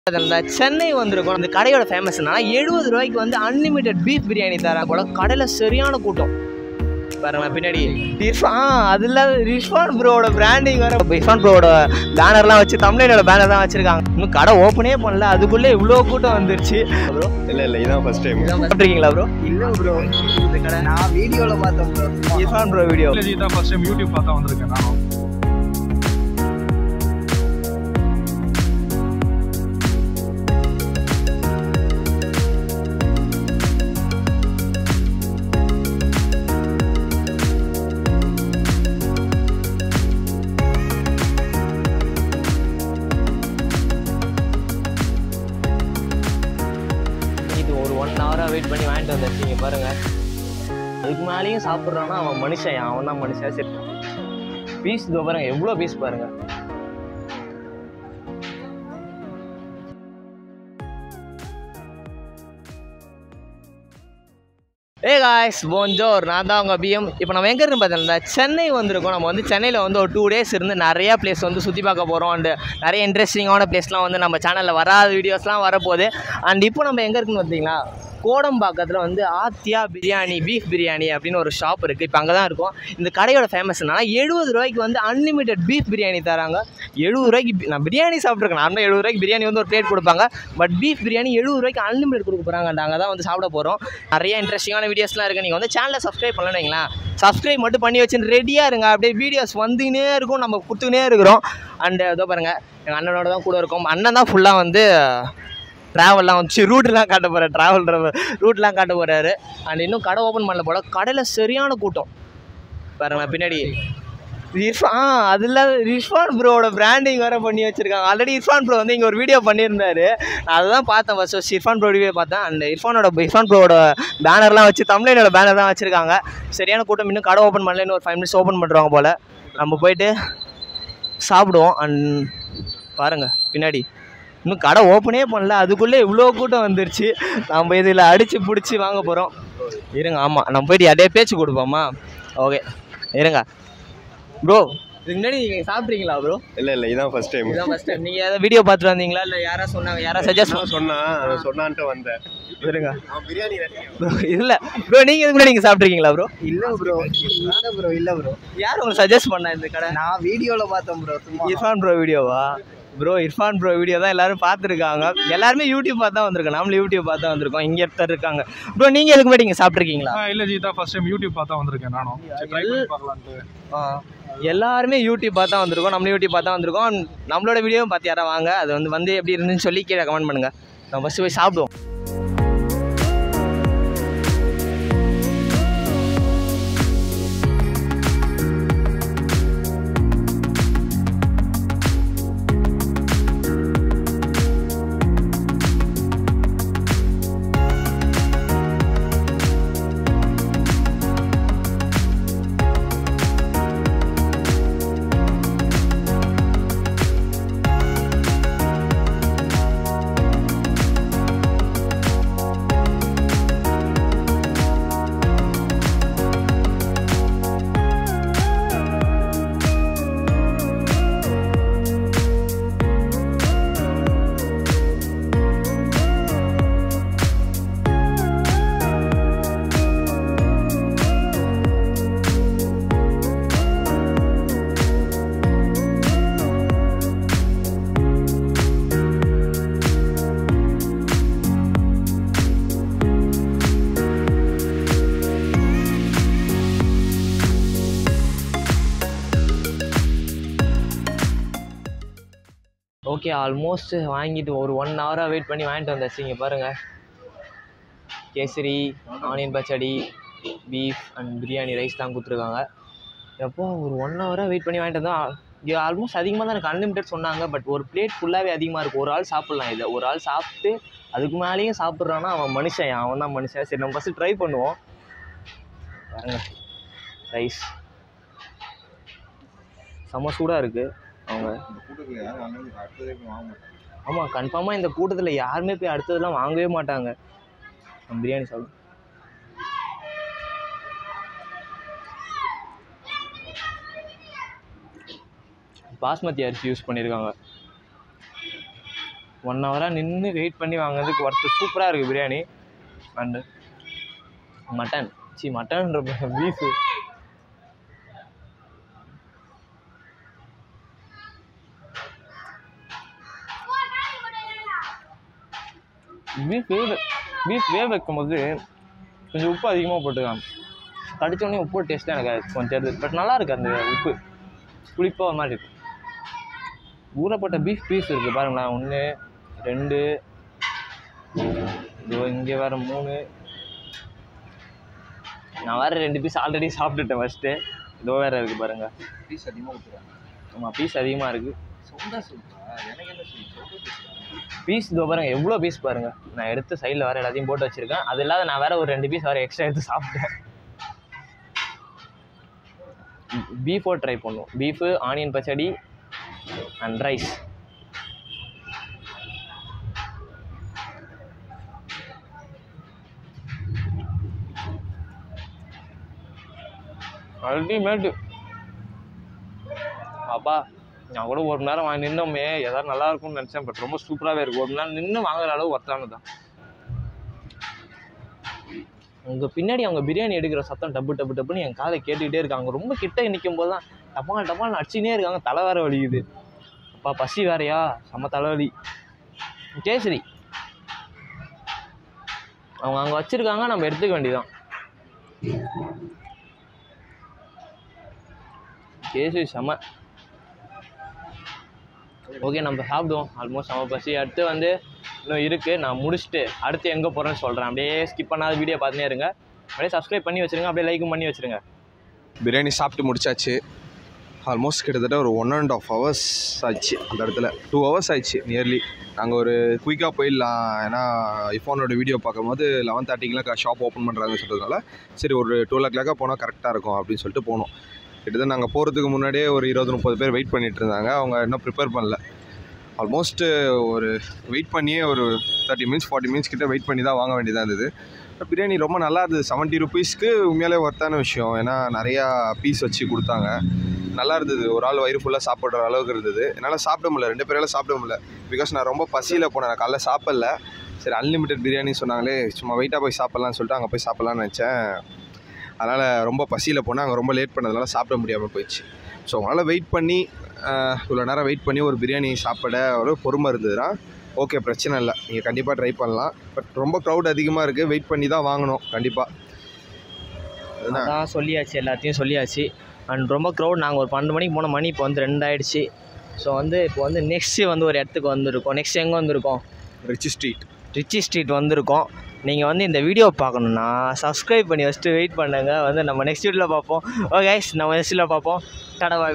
அதில் சென்னை வந்திருக்கோம் அந்த கடையோட ஃபேமஸ்னா எழுபது ரூபாய்க்கு வந்து அன்லிமிட்டெட் பீஃப் பிரியாணி தராங்க போல கடையில் சரியான கூட்டம் பாருங்க பின்னாடி இர்ஃபான் அதில் ரிஷ்வான் ப்ரோவோட பிராண்டிங் வேற இர்ஃபான் ப்ரோவோட பேனர்லாம் வச்சு தமிழனோட பேனர் தான் வச்சிருக்காங்க இன்னும் கடை ஓப்பனே பண்ணல அதுக்குள்ளே இவ்வளோ கூட்டம் வந்துருச்சு ப்ரோ இல்ல இல்ல இதான் ஃபர்ஸ்ட் டைம் சாப்பிட்ருக்கீங்களா ப்ரோ இல்ல ப்ரோ இந்த கடை நான் வீடியோல பார்த்தேன் ப்ரோ இர்ஃபான் ப்ரோ வீடியோ இல்ல ஜி தான் ஃபர்ஸ்ட் டைம் யூடியூப் பார்த்தா வந்திருக்கேன் நானும் இது ஒரு ஒன் ஹவராக வெயிட் பண்ணி வாங்கிட்டு வந்தாச்சு பாருங்க அதுக்கு மேலேயும் சாப்பிட்றான்னா அவன் மனுஷன் அவன் தான் மனுஷன் சரி பீஸ் இதோ பாருங்க எவ்வளோ பீஸ் பாருங்க ஏ காய்ஸ் போஞ்சோர் நான் தான் உங்கள் பிஎம் இப்போ நம்ம எங்கே இருந்து பார்த்தீங்கன்னா சென்னை வந்திருக்கோம் நம்ம வந்து சென்னையில் வந்து ஒரு டூ டேஸ் இருந்து நிறையா பிளேஸ் வந்து சுற்றி பார்க்க போகிறோம் அண்டு நிறைய இன்ட்ரெஸ்டிங்கான பிளேஸ்லாம் வந்து நம்ம சேனலில் வராத வீடியோஸ்லாம் வரப்போகுது அண்ட் இப்போ நம்ம எங்கே இருக்குன்னு பார்த்தீங்கன்னா கோடம்பாக்கத்தில் வந்து ஆத்தியா பிரியாணி பீஃப் பிரியாணி அப்படின்னு ஒரு ஷாப் இருக்குது இப்போ அங்கே தான் இருக்கும் இந்த கடையோட ஃபேமஸ் என்னன்னா எழுபது ரூபாய்க்கு வந்து அன்லிமிட்டெட் பீஃப் பிரியாணி தராங்க எழுபது ரூபாய்க்கு பி- நான் பிரியாணி சாப்பிட்ருக்கேன் நார்மலாக எழுபது ரூபாய்க்கு பிரியாணி வந்து ஒரு பிளேட் கொடுப்பாங்க பட் பீஃப் பிரியாணி எழுபது ரூபாய்க்கு அன்லிமிட்டட் கொடுக்க போகிறாங்க நாங்கள் தான் வந்து சாப்பிட போகிறோம் நிறைய இன்ட்ரெஸ்டிங்கான வீடியோஸ்லாம் இருக்குது நீங்கள் வந்து சேனலை சப்ஸ்கிரைப் பண்ணலன்னு வைங்களேன் சப்ஸ்கிரைப் மட்டும் பண்ணி வச்சுன்னு ரெடியாக இருங்க அப்படியே வீடியோஸ் வந்துக்கினே இருக்கும் நம்ம கொடுத்துக்கினே இருக்கிறோம் அண்டு இதோ பாருங்கள் எங்கள் அண்ணனோட தான் கூட இருக்கும் அண்ணன் தான் ஃபுல்லாக வந்து ட்ராவல்லாம் வந்துச்சு ரூட்லாம் காட்ட போகிறார் ட்ராவல் ரூட்லாம் காட்ட போகிறாரு அண்ட் இன்னும் கடை ஓப்பன் பண்ணல போல கடையில் சரியான கூட்டம் பாருங்க பின்னாடி இர்ஃபான் அதில் ரிஷ்வான் ப்ரோவோட பிராண்டிங் வேறு பண்ணி வச்சுருக்காங்க ஆல்ரெடி இர்ஃபான் ப்ரோ வந்து இங்கே ஒரு வீடியோ பண்ணியிருந்தாரு நான் அதை தான் பார்த்தேன் first first Irfan bro video பார்த்தேன் அந்த இர்ஃபானோட இர்ஃபான் ப்ரோவோட பேனர்லாம் வச்சு தமிழனோட பேனர் தான் வச்சுருக்காங்க சரியான கூட்டம் இன்னும் கடை ஓப்பன் பண்ணல இன்னும் ஒரு ஃபைவ் மினிட்ஸ் ஓப்பன் பண்ணுறாங்க போல் நம்ம போயிட்டு சாப்பிடுவோம் அண்ட் பாருங்கள் பின்னாடி இன்னும் கடை ஓப்பனே பண்ணல அதுக்குள்ளே இவ்வளோ கூட்டம் வந்துருச்சு நம்ம இதில் அடித்து பிடிச்சி வாங்க போகிறோம் இருங்க ஆமாம் நம்ம போயிட்டு யார்ட்டையே பேச்சு கொடுப்போமா ஓகே இருங்க ப்ரோ இதுக்கு முன்னாடி நீங்கள் சாப்பிட்றீங்களா ப்ரோ இல்ல இல்ல இதான் ஃபர்ஸ்ட் டைம் இதான் ஃபஸ்ட் டைம் நீங்கள் ஏதாவது வீடியோ பார்த்துட்டு வந்தீங்களா இல்லை யாரா சொன்னாங்க யாரா சஜஸ்ட் நான் சொன்னா அவன் சொன்னான்ட்டு வந்தேன் இருங்க நான் பிரியாணி ப்ரோ இல்லை ப்ரோ நீங்கள் இதுக்கு முன்னாடி நீங்கள் சாப்பிட்ருக்கீங்களா ப்ரோ இல்ல ப்ரோ இல்ல ப்ரோ இல்ல ப்ரோ யார் உங்களுக்கு சஜஸ்ட் பண்ணா இந்த கடை நான் வீடியோல பார்த்தேன் ப்ரோ சும்மா இர்ஃபான் ப்ரோ வீடியோவா ப்ரோ இர்ஃபான் ப்ரோ வீடியோ தான் எல்லாரும் பார்த்துருக்காங்க எல்லாருமே யூடியூப் பார்த்து தான் வந்திருக்கோம் நம்மளும் யூடியூப் பார்த்து தான் வந்திருக்கோம் இங்கே ஒருத்தர் இருக்காங்க ப்ரோ நீங்கள் எதுக்கு முன்னாடி நீங்கள் சாப்பிட்ருக்கீங்களா ஆ, இல்ல ஜி தான் ஃபர்ஸ்ட் டைம் யூடியூப் பார்த்தா வந்திருக்கேன் நானும் சரி, try பண்ணி பார்க்கலான்ட்டு எல்லாருமே யூடியூப் பார்த்து தான் வந்திருக்கோம் நம்மளும் யூடியூப் பார்த்து தான் வந்திருக்கோம் நம்மளோட வீடியோவும் பார்த்து யாரா வாங்க அது வந்து வந்து எப்படி இருந்துன்னு சொல்லி கீழே கமெண்ட் பண்ணுங்கள் நம்ம ஃபஸ்ட்டு போய் சாப்பிடுவோம் ஓகே ஆல்மோஸ்ட் வாங்கிட்டு ஒரு ஒன் ஹவராக வெயிட் பண்ணி வாங்கிட்டு வந்தாச்சு இங்கே பாருங்கள் kesari onion pachadi beef and biryani rice தான் கொடுத்துருக்காங்க எப்போ ஒரு ஒன் ஹவராக வெயிட் பண்ணி வாங்கிட்டு வந்தோம் இது ஆல்மோஸ்ட் அதிகமாக தான் எனக்கு அன்லிமிட்டட் சொன்னாங்க பட் ஒரு பிளேட் ஃபுல்லாகவே அதிகமாக இருக்கும் ஒரு ஆள் சாப்பிட்லாம் இதை ஒரு ஆள் சாப்பிட்டு அதுக்கு மேலேயும் சாப்பிட்றான்னா அவன் மனுஷன் அவன் தான் மனுஷன் சரி நம்ம ஃபஸ்ட்டு ட்ரை பண்ணுவோம் பாருங்க ரைஸ் செம்ம சூடாக இருக்குது அவங்க ஆமாம் கன்ஃபார்மாக இந்த கூட்டத்தில் யாருமே போய் அடுத்ததெல்லாம் வாங்கவே மாட்டாங்க நம்ம பிரியாணி சாப்பிடும் பாஸ்மதி அரிசி யூஸ் பண்ணியிருக்காங்க ஒன் ஹவராக நின்று வெயிட் பண்ணி வாங்குறதுக்கு ஒர்த்து சூப்பராக இருக்குது பிரியாணி அண்டு மட்டன் சி மட்டன்ற பீஃபு பீஃப் வேக பீஃப் வேக வைக்கும்போது கொஞ்சம் உப்பு அதிகமாக போட்டுக்கலாம் கடிச்சோடனே உப்பு டேஸ்ட்டாக எனக்கு அது கொஞ்சம் தெரியுது பட் நல்லா இருக்கு அந்த உப்பு புளிப்பாக ஒரு மாதிரி இருக்கு ஊறப்பட்ட பீஃப் பீஸ் இருக்குது பாருங்களேன் ஒன்று ரெண்டு இதோ இங்கே வேறு மூணு நான் வேறு ரெண்டு பீஸ் ஆல்ரெடி சாப்பிட்டுட்டேன் ஃபஸ்ட்டு இதோ வேறு இருக்குது பாருங்க பீஸ் அதிகமாக கொடுத்துருவாங்க ஆமாம் பீஸ் அதிகமாக இருக்குது சவுண்டா சொல்றா எனக்கு என்ன சொல்லி சவுண்டா பீஸ் இதோ பாருங்க எவ்வளோ பீஸ் பாருங்க நான் எடுத்து சைடில் வேறு எல்லாத்தையும் போட்டு வச்சுருக்கேன் அது இல்லாத நான் வேறு ஒரு ரெண்டு பீஸ் வேறு எக்ஸ்ட்ரா எடுத்து சாப்பிட்டேன் பீஃபோ ட்ரை பண்ணுவோம் beef onion pachadi and rice ultimate அப்பா நான் கூட ஒரு மணி நேரம் வாங்கி நின்னோமே ஏதாவது நல்லா இருக்கும்னு நினச்சேன் பட் ரொம்ப சூப்பராகவே இருக்கும் ஒரு மணி நேரம் நின்று வாங்குற அளவு ஒர்த்தானது தான் உங்க பின்னாடி அவங்க பிரியாணி எடுக்கிற சத்தம் டப்பு டப்பு டப்புன்னு என் காதை கேட்டுக்கிட்டே இருக்காங்க ரொம்ப கிட்ட நிற்கும் போது தான் டப்பால் டப்பால் அடிச்சுனே இருக்காங்க தலை வேற வலிக்குது அப்பா பசி வேறயா செம்ம தலைவலி கேசரி அவங்க அங்கே வச்சுருக்காங்க நம்ம எடுத்துக்க வேண்டியதான் கேசரி செம்ம ஓகே நம்ம சாப்பிடுவோம் ஆல்மோஸ்ட் செம்ம பசி அடுத்து வந்து இன்னும் இருக்குது நான் முடிச்சுட்டு அடுத்து எங்கே போகிறேன்னு சொல்கிறேன் அப்படியே ஸ்கிப் பண்ணாத வீடியோ பார்த்துனே இருங்க அப்படியே சப்ஸ்கிரைப் பண்ணி வச்சுருங்க அப்படியே லைக்கும் பண்ணி வச்சுருங்க பிரியாணி சாப்பிட்டு முடிச்சாச்சு ஆல்மோஸ்ட் கிட்டத்தட்ட ஒரு ஒன் அண்ட் ஆஃப் ஹவர்ஸ் ஆச்சு அந்த இடத்துல டூ ஹவர்ஸ் ஆயிடுச்சு நியர்லி நாங்கள் ஒரு குயிக்காக போயிடலாம் ஏன்னா ஐஃபோனோட வீடியோ பார்க்கும்போது லெவன் தேர்ட்டிக்கெலாம் ஷாப் ஓப்பன் பண்ணுறாங்கன்னு சொல்கிறதுனால சரி ஒரு டுவெல் ஓ கிளாக்காக போனால் கரெக்டாக இருக்கும் அப்படின்னு சொல்லிட்டு போனோம் கிட்டத்தட்ட நாங்கள் போகிறதுக்கு முன்னாடியே ஒரு இருபது முப்பது பேர் வெயிட் பண்ணிட்டு இருந்தாங்க அவங்க இன்னும் ப்ரிப்பேர் பண்ணல ஆல்மோஸ்ட் ஒரு வெயிட் பண்ணியே ஒரு தேர்ட்டி மினிட்ஸ் ஃபார்ட்டி மினிட்ஸ் கிட்ட வெயிட் பண்ணி தான் வாங்க வேண்டியதாக இருந்தது பிரியாணி ரொம்ப நல்லா இருந்தது செவன்ட்டி ருபீஸ்க்கு உண்மையிலே ஒர்த்தான விஷயம் ஏன்னா நிறையா பீஸ் வச்சு கொடுத்தாங்க நல்லா இருந்தது ஒரு ஆள் வயிறு ஃபுல்லாக சாப்பிட்ற அளவுக்கு இருந்தது என்னால் சாப்பிட முடியல ரெண்டு பேரால சாப்பிட முடியல பிகாஸ் நான் ரொம்ப பசியில் போனேன் நான் காலைல சாப்பிடல சரி அன்லிமிட்டெட் பிரியாணி சொன்னாங்களே சும்மா வெயிட்டாக போய் சாப்பிட்லான்னு சொல்லிட்டு அங்கே போய் சாப்பிட்லான்னு நினச்சேன் அதனால் ரொம்ப பசியில் போனேன் அங்கே ரொம்ப லேட் பண்ணதுனால சாப்பிட முடியாமல் போயிடுச்சு ஸோ அதனால் வெயிட் பண்ணி ஆஹ், இவ்வளோ நேரம் வெயிட் பண்ணி ஒரு பிரியாணி சாப்பிட ஒரு பொறுமை இருந்ததுன்னா ஓகே பிரச்சனை இல்லை நீங்கள் கண்டிப்பாக ட்ரை பண்ணலாம் பட் ரொம்ப க்ரௌட் அதிகமாக இருக்குது வெயிட் பண்ணி தான் வாங்கணும் கண்டிப்பாக அதான் சொல்லியாச்சு எல்லாத்தையும் சொல்லியாச்சு அண்ட் ரொம்ப க்ரௌட் நாங்கள் ஒரு பன்னெண்டு மணிக்கு போன மணி இப்போ வந்து ரெண்டாயிடுச்சு ஸோ வந்து இப்போ வந்து நெக்ஸ்ட்டு வந்து ஒரு இடத்துக்கு வந்திருக்கோம் நெக்ஸ்ட் எங்கே வந்திருக்கோம் ரிச் ஸ்ட்ரீட் ரிச்சி ஸ்ட்ரீட் வந்திருக்கோம் நீங்கள் வந்து இந்த வீடியோ பார்க்கணுன்னா சப்ஸ்கிரைப் பண்ணி வச்சுட்டு வெயிட் பண்ணுங்க வந்து நம்ம நெக்ஸ்ட் வீடியோவில் பார்ப்போம் ஓகே நம்ம நெக்ஸ்ட் வீடியோவில் பார்ப்போம் டடா